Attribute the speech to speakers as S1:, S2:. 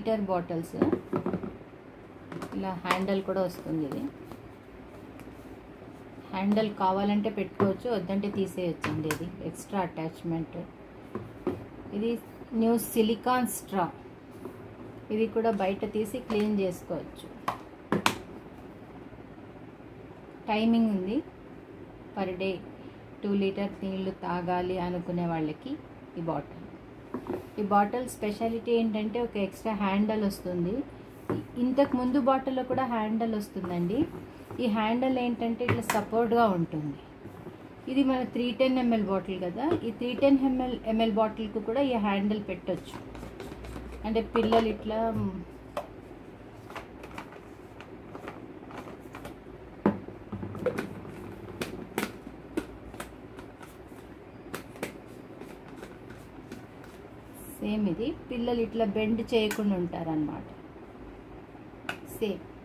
S1: litre bottles ఇలా handle కూడా వస్తుంది ఇది హ్యాండల్ కావాలంటే పెట్టుకోవచ్చు వద్దంటే తీసేయచ్చండి ఇది ఎక్స్ట్రా అటాచ్మెంట్ ఇది న్యూ సిలికాన్ స్ట్రా ఇది కూడా బయట తీసి క్లీన్ చేసుకోవచ్చు టైమింగ్ ఉంది పర్ డే టూ లీటర్ నీళ్లు తాగాలి అనుకునే వాళ్ళకి ఈ బాటిల్ ఈ బాటిల్ స్పెషాలిటీ ఏంటంటే ఒక ఎక్స్ట్రా హ్యాండల్ వస్తుంది ఇంతకు ముందు బాటిల్లో కూడా హ్యాండల్ వస్తుందండి ఈ హ్యాండల్ ఏంటంటే ఇట్లా సపోర్ట్గా ఉంటుంది ఇది మన త్రీ టెన్ ఎంఎల్ బాటిల్ కదా ఈ త్రీ టెన్ ఎంఎల్ ఎంఎల్ బాటిల్కి కూడా ఈ హ్యాండిల్ పెట్టొచ్చు అంటే పిల్లలు ఇట్లా సేమ్ ఇది పిల్లలు ఇట్లా బెండ్ చేయకుండా ఉంటారనమాట సేమ్